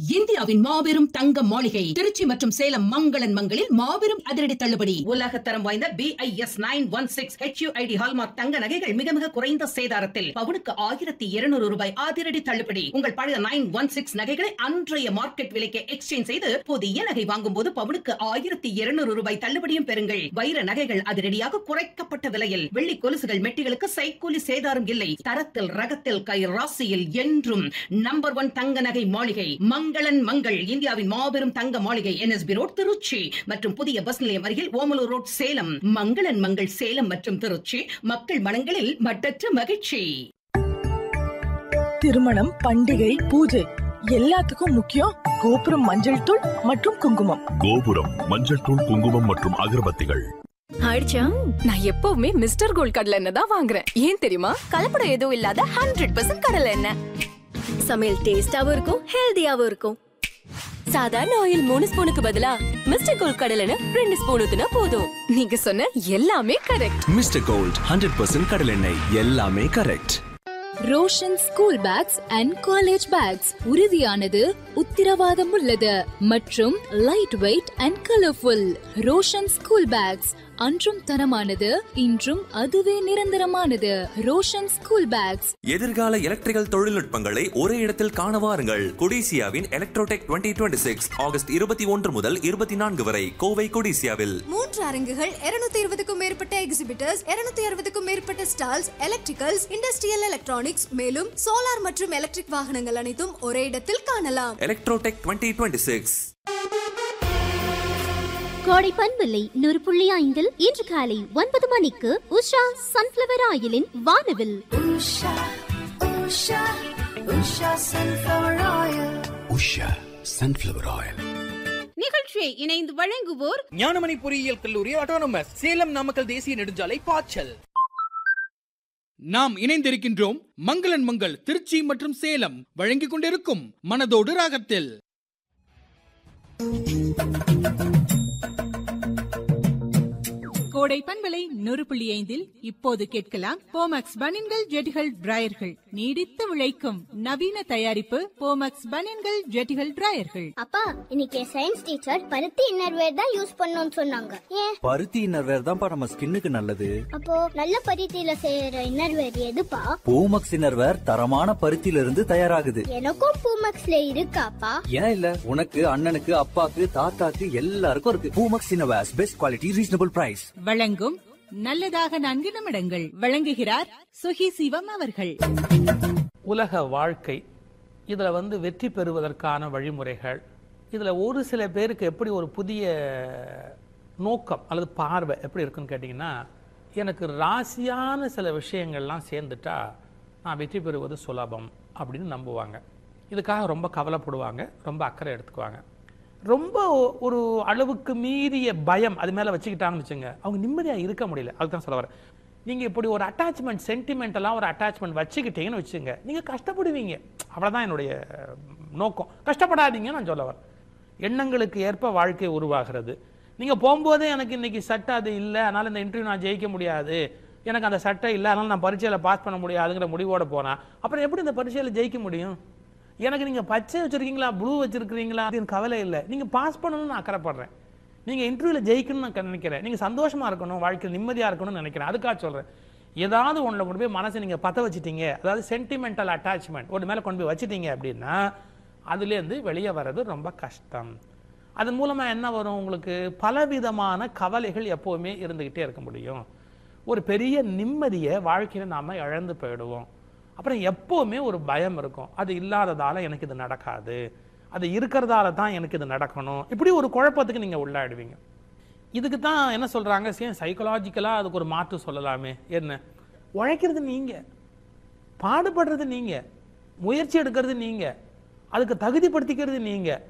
இந்தியாவின் மாபெரும் தங்க மாளிகை திருச்சி மற்றும் சேலம் மங்களன் மங்களில் மாபெரும் அதிரடி தள்ளுபடி உலக தரம் வாய்ந்த BIS nine one six HUID hallmark தங்க நகைகள் மிக மிக குறைந்த சேதாரத்தில் பவுனுக்கு ஆயிரத்தி இருநூறு ரூபாய் அதிரடி தள்ளுபடி உங்கள் பழைய நைன் ஒன் சிக்ஸ் நகைகளை அன்றைய மார்க்கெட் விலைக்கு எக்ஸ்சேஞ்ச் செய்து புதிய நகை வாங்கும் போது பவுனுக்கு ஆயிரத்தி இருநூறு ரூபாய் தள்ளுபடியும் பெறுங்கள் வைர நகைகள் அதிரடியாக குறைக்கப்பட்ட விலையில் வெள்ளி கொலுசுகள் மெட்டிகளுக்கு சைக்கூலி சேதாரம் இல்லை தரத்தில் ரகத்தில் கை ராசியில் என்றும் நம்பர் ஒன் தங்க நகை மாளிகை மங்களன் மங்கள் இந்தியாவின் மாபெரும் தங்க மாளிகை என்எஸ்பி ரோட் திருச்சி மற்றும் புதிய பஸ் நிலையம் அருகில் ஓமலூர் ரோட் சேலம் மங்களன் மங்கள் சேலம் மற்றும் திருச்சி மக்கள் மனங்களில் மட்டற்ற மகிழ்ச்சி திருமணம் பண்டிகை பூஜை எல்லாத்துக்கும் முக்கியம் கோபுரம் மஞ்சள் தூள் மற்றும் குங்குமம் கோபுரம் மஞ்சள் தூள் குங்குமம் மற்றும் அகர்பத்திகள் ஆயிடுச்சா நான் எப்பவுமே மிஸ்டர் கோல்ட் கடலை எண்ணெய் தான் வாங்குறேன் ஏன் தெரியுமா கலப்படம் எதுவும் இல்லாத ஹண்ட்ரட் பர்சன்ட் கடலை எண்ணெய் சமையல் டேஸ்டாவும் இருக்கும் ஹெல்தியாவும் இருக்கும் சாதாரண ஆயில் மூணு ஸ்பூனுக்கு பதிலா மிஸ்டர் கோல்ட் கடலை எண்ணெய் ரெண்டு ஸ்பூன் ஊத்துனா போதும் நீங்க சொன்ன எல்லாமே correct mister gold hundred percent கடலெண்ணெய் எல்லாமே correct Roshan school bags and college bags உறுதியானது உத்திரவாதம் உள்ளது மற்றும் lightweight and colourful Roshan school bags அன்றும் தரமானது இன்றும் அதுவே நிரந்தரமானது ரோஷன் ஸ்கூல் பேக்ஸ் எதிர்கால எலக்ட்ரிக்கல் தொழில்நுட்பங்களை ஒரே இடத்தில் காண வாருங்கள் கொடிசியாவின் Electrotech twenty twenty six August இருபத்தி ஒன்று முதல் இருபத்தி நான்கு வரை கோவை கொடிசியாவில் மூன்று அரங்குகள் இருநூத்தி இருபதுக்கும் மேற்பட்ட எக்ஸிபிட்டர்ஸ் இருநூத்தி அறுபதுக்கும் மேற்பட்ட ஸ்டால்ஸ் எலக்ட்ரிக்கல்ஸ் இண்டஸ்ட்ரியல் எலக்ட்ரானிக்ஸ் மேலும் சோலார் மற்றும் எலக்ட்ரிக் வாகனங்கள் அனைத்தும் ஒரே இடத்தில் காணலாம் எலக்ட்ரோடெக் டுவெண்ட்டி டுவெண்ட்டி சிக்ஸ் கோடை பண்பில்லை நூறு புள்ளி ஐந்தில் இன்று காலை ஒன்பது மணிக்கு உஷா சன்ஃபிளவர் ஆயிலின் வானவில் உஷா சன்ஃபிளவர் ஆயில் நிகழ்ச்சியை இணைந்து வழங்குவோர் ஞானமணி பொறியியல் கல்லூரி ஆட்டோனமஸ் சேலம் நாமக்கல் தேசிய நெடுஞ்சாலை பாய்ச்சல் நாம் இணைந்திருக்கின்றோம் மங்களன் மங்கள் திருச்சி மற்றும் சேலம் வழங்கிக் கொண்டிருக்கும் மனதோடு ராகத்தில் கோடை பண்பலை நூறு புள்ளி ஐந்தில் இப்போது கேட்கலாம் போமக்ஸ் பனின்கள் ஜெட்டிகள் டிராயர்கள் நீடித்து உழைக்கும் நவீன தயாரிப்பு போமக்ஸ் பனின்கள் ஜெட்டிகள் டிராயர்கள் அப்பா இன்னைக்கு சயின்ஸ் டீச்சர் பருத்தி இன்னர்வேர் தான் யூஸ் பண்ணணும்னு சொன்னாங்க ஏன் பருத்தி இன்னர்வேர் தான்ப்பா நம்ம ஸ்கின்னுக்கு நல்லது அப்போ நல்ல பருத்தியில செய்யற இன்னர்வேர் எதுப்பா பூமக்ஸ் இன்னர்வேர் தரமான பருத்தியில இருந்து தயாராகுது எனக்கும் பூமக்ஸ்ல இருக்காப்பா ஏன் இல்ல உனக்கு அண்ணனுக்கு அப்பாக்கு தாத்தாக்கு எல்லாருக்கும் இருக்கு Poomex innerwears best quality reasonable price வழங்கும் நல்லதாக நான்கு நிமிடங்கள் வழங்குகிறார் சுகி சிவம் அவர்கள் உலக வாழ்க்கை இதில் வந்து வெற்றி பெறுவதற்கான வழிமுறைகள் இதில் ஒரு சில பேருக்கு எப்படி ஒரு புதிய நோக்கம் அல்லது பார்வை எப்படி இருக்குன்னு கேட்டிங்கன்னா எனக்கு ராசியான சில விஷயங்கள்லாம் சேர்ந்துட்டா நான் வெற்றி பெறுவது சுலபம் அப்படின்னு நம்புவாங்க இதுக்காக ரொம்ப கவலைப்படுவாங்க ரொம்ப அக்கறை எடுத்துக்குவாங்க ரொம்ப ஒரு அளவுக்கு மீறிய பயம் அது மேலே வச்சுக்கிட்டாங்கன்னு வச்சுங்க அவங்க நிம்மதியாக இருக்க முடியல அதுக்கு தான் சொல்ல வரேன் நீங்கள் இப்படி ஒரு அட்டாச்மெண்ட் சென்டிமெண்டெல்லாம் ஒரு அட்டாச்மெண்ட் வச்சுக்கிட்டீங்கன்னு வச்சுங்க நீங்கள் கஷ்டப்படுவீங்க அவ்வளோதான் என்னுடைய நோக்கம் கஷ்டப்படாதீங்கன்னு நான் சொல்ல வரேன் எண்ணங்களுக்கு ஏற்ப வாழ்க்கை உருவாகிறது நீங்கள் போகும்போதே எனக்கு இன்னைக்கு சட்டை அது இல்லை அதனால் இந்த இன்டர்வியூ நான் ஜெயிக்க முடியாது எனக்கு அந்த சட்டை இல்லை அதனால் நான் பரீட்சையில் பாஸ் பண்ண முடியாதுங்கிற முடிவோட போனேன் அப்புறம் எப்படி இந்த பரீட்சையில் ஜெயிக்க முடியும் எனக்கு நீங்கள் பச்சை வச்சுருக்கீங்களா ப்ளூ வச்சுருக்கிறீங்களா அப்படின்னு கவலை இல்லை நீங்கள் பாஸ் பண்ணணும்னு நான் அக்கறைப்படுறேன் நீங்கள் இன்டர்வியூவில் ஜெயிக்கணும்னு நான் நினைக்கிறேன் நீங்கள் சந்தோஷமாக இருக்கணும் வாழ்க்கையில் நிம்மதியாக இருக்கணும்னு நினைக்கிறேன் அதுக்காக சொல்கிறேன் ஏதாவது ஒன்றில் கொண்டு போய் மனசை நீங்கள் பற்ற வச்சிட்டீங்க அதாவது சென்டிமெண்டல் அட்டாச்மெண்ட் ஒரு மேலே கொண்டு போய் வச்சிட்டீங்க அப்படின்னா அதுலேருந்து வெளியே வர்றது ரொம்ப கஷ்டம் அதன் மூலமாக என்ன வரும் உங்களுக்கு பலவிதமான கவலைகள் எப்போவுமே இருந்துக்கிட்டே இருக்க முடியும் ஒரு பெரிய நிம்மதியை வாழ்க்கையில் நாம் இழந்து போயிடுவோம் அப்புறம் எப்போவுமே ஒரு பயம் இருக்கும் அது இல்லாததால் எனக்கு இது நடக்காது அது இருக்கிறதால தான் எனக்கு இது நடக்கணும் இப்படி ஒரு குழப்பத்துக்கு நீங்கள் உள்ளாடுவீங்க இதுக்கு தான் என்ன சொல்கிறாங்க சேம் சைக்கலாஜிக்கலாக அதுக்கு ஒரு மாற்று சொல்லலாமே என்ன உழைக்கிறது நீங்கள் பாடுபடுறது நீங்கள் முயற்சி எடுக்கிறது நீங்கள் அதுக்கு தகுதிப்படுத்திக்கிறது நீங்கள்